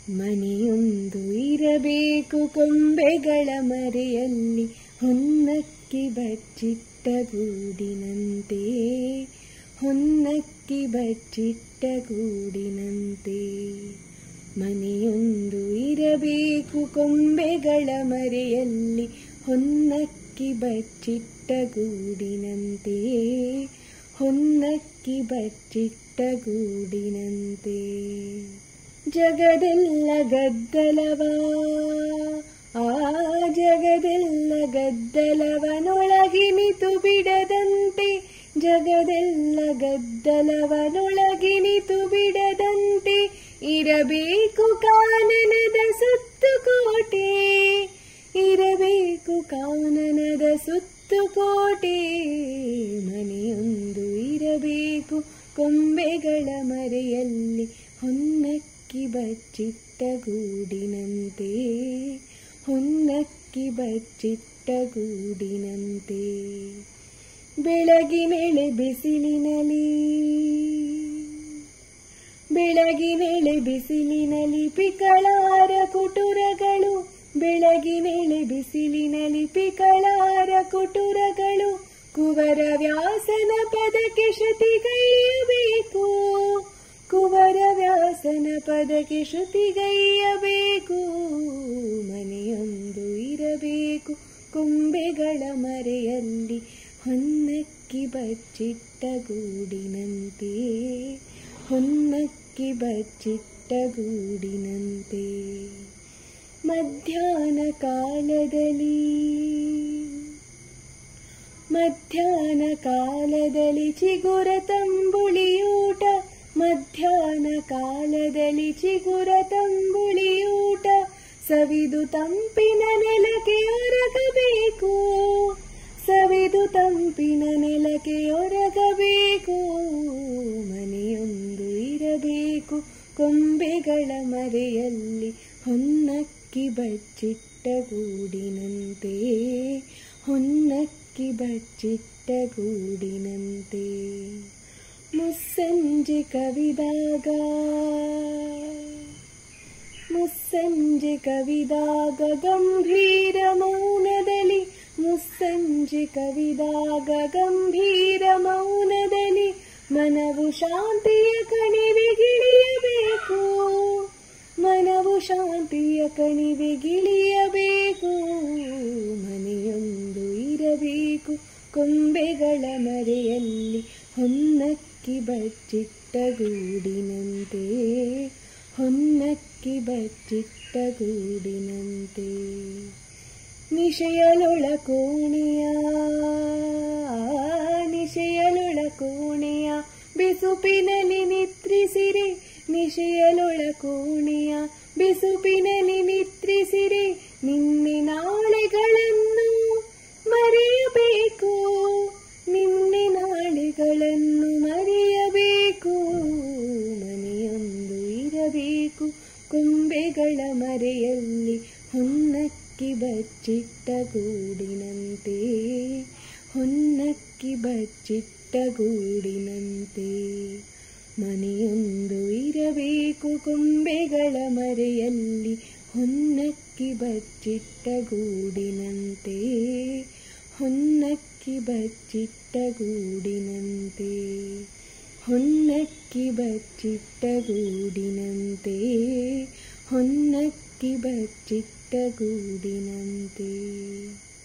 ಮನೆಯೊಂದು ಇರಬೇಕು ಕೊಂಬೆಗಳ ಮರೆಯಲ್ಲಿ ಹೊನ್ನಕ್ಕಿ ಬಚ್ಚಿಟ್ಟ ಗೂಡಿನಂತೆ ಹೊನ್ನಕ್ಕಿ ಬಚ್ಚಿಟ್ಟ ಗೂಡಿನಂತೆ ಮನೆಯೊಂದು ಇರಬೇಕು ಕೊಂಬೆಗಳ ಮರೆಯಲ್ಲಿ ಹೊನ್ನಕ್ಕಿ ಬಚ್ಚಿಟ್ಟ ಗೂಡಿನಂತೆ ಹೊನ್ನಕ್ಕಿ ಬಚ್ಚಿಟ್ಟ ಗೂಡಿನಂತೆ ಜಗದೆಲ್ಲ ಗದ್ದಲವ ಆ ಜಗದೆಲ್ಲ ಗದ್ದಲವನೊಳಗಿನಿತು ಬಿಡದಂತೆ ಜಗದೆಲ್ಲ ಗದ್ದಲವನೊಳಗಿನಿತು ಬಿಡದಂತೆ ಇರಬೇಕು ಕಾನನದ ಸುತ್ತು ಕೋಟೆ ಇರಬೇಕು ಕಾನನದ ಸುತ್ತು ಕೋಟೆ ಮನೆಯೊಂದು ಇರಬೇಕು ಕೊಂಬೆಗಳ ಮರೆಯಲ್ಲಿ ಹೊನ್ನಕ್ಕಿ ಬಚ್ಚಿಟ್ಟ ಗೂಡಿನಂತೆ ಹೊನ್ನಕ್ಕಿ ಬಚ್ಚಿಟ್ಟ ಗೂಡಿನಂತೆ ಬೆಳಗಿನೆಳೆ ಬಿಸಿಲಿನಲಿ ಬೆಳಗಿನೆಳೆ ಬಿಸಿಲಿನಲಿ ಪಿಕಳಾರ ಕುಟುರಗಳು ಬೆಳಗಿನೆಳೆ ಬಿಸಿಲಿನಲಿ ಪಿಕಳಾರ ಕುಟುರಗಳು ಕುವರ ವ್ಯಾಸನ ಪದಕ್ಕೆ ಶ್ರುತಿಗೈಯಬೇಕು ಕುವರ ವ್ಯಾಸನ ಪದಕ್ಕೆ ಶ್ರುತಿಗೈಯಬೇಕು ಮನೆಯೊಂದು ಇರಬೇಕು ಕೊಂಬೆಗಳ ಮರೆಯಲ್ಲಿ ಹೊನ್ನಕ್ಕಿ ಬಚ್ಚಿಟ್ಟ ಗೂಡಿನಂತೆ ಹೊನ್ನಕ್ಕಿ ಬಚ್ಚಿಟ್ಟ ಗೂಡಿನಂತೆ ಮಧ್ಯಾಹ್ನ ಕಾಲದಲ್ಲಿ ಮಧ್ಯಾಹ್ನ ಕಾಲದಲ್ಲಿ ಚಿಗುರ ತಂಬುಳಿಯೂಟ ಮಧ್ಯಾಹ್ನ ಕಾಲದಲ್ಲಿ ಚಿಗುರ ತಂಬುಳಿಯೂಟ ಸವಿದು ತಂಪಿನ ನೆಲಕ್ಕೆ ಒರಗಬೇಕು ಸವಿದು ತಂಪಿನ ನೆಲಕ್ಕೆ ಒರಗಬೇಕು ಮನೆಯೊಂದು ಇರಬೇಕು ಕೊಂಬೆಗಳ ಮರೆಯಲ್ಲಿ ಹೊನ್ನಕ್ಕಿ ಬಚ್ಚಿಟ್ಟ ಗೂಡಿನಂತೆ ಹೊನ್ನಕ್ಕಿ ಬಚ್ಚಿಟ್ಟ ಗೂಡಿನಂತೆ ಮುಸ್ಸಂಜೆ ಕವಿದಾಗ ಮುಸ್ಸಂಜೆ ಕವಿದಾಗ ಗಂಭೀರ ಮೌನದಲ್ಲಿ ಮುಸ್ಸಂಜೆ ಕವಿದಾಗ ಗಂಭೀರ ಮೌನದಲ್ಲಿ ಮನವು ಶಾಂತಿಯ ಕಣಿವೆಗಿಳಿಯಬೇಕು ಮನವು ಶಾಂತಿಯ ಕಣಿವೆಗಿಳಿಯಬೇಕು ಮನೆಯೊಂದು ಇರಬೇಕು ಕೊಂಬೆಗಳ ಮರೆಯಲ್ಲಿ ಹೊನ್ನಕ್ಕಿ ಬಚ್ಚಿಟ್ಟ ಗೂಡಿನಂತೆ ಹೊನ್ನಕ್ಕಿ ಬಚ್ಚಿಟ್ಟ ಗೂಡಿನಂತೆ ನಿಶೆಯಲೊಳ ಕೋಣೆಯ ನಿಶೆಯಲೊಳ ಕೋಣೆಯ ಬಿಸುಪಿನಲ್ಲಿ ನಿತ್ರಿಸಿರೆ ನಿಶೆಯಲೊಳ ಕೋಣೆಯ ಬಿಸುಪಿನಲ್ಲಿ ನಿತ್ರಿಸಿರೆ ನಿನ್ನೆ ನಾಳೆಗಳನ್ನು ಮರೆಯಬೇಕು ನಿನ್ನೆ ನಾಳೆಗಳನ್ನು ಮರೆಯಬೇಕು ಮನೆಯೊಂದು ಇರಬೇಕು ಕೊಂಬೆಗಳ ಮರೆಯಲ್ಲಿ ಹೊನ್ನಕ್ಕಿ ಬಚ್ಚಿಟ್ಟ ಗೂಡಿನಂತೆ ಹೊನ್ನಕ್ಕಿ ಬಚ್ಚಿಟ್ಟ ಗೂಡಿನಂತೆ ಮನೆಯೊಂದು ಇರಬೇಕು ಕೊಂಬೆಗಳ ಮರೆಯಲ್ಲಿ ಹೊನ್ನಕ್ಕಿ ಬಚ್ಚಿಟ್ಟ ಗೂಡಿನಂತೆ ಹೊನ್ನಕ್ಕಿ ಬಚ್ಚಿಟ್ಟ ಗೂಡಿನಂತೆ ಹೊನ್ನಕ್ಕಿ ಬಚ್ಚಿಟ್ಟ ಗೂಡಿನಂತೆ ಹೊನ್ನಕ್ಕಿ ಬಚ್ಚಿಟ್ಟ ಗೂಡಿನಂತೆ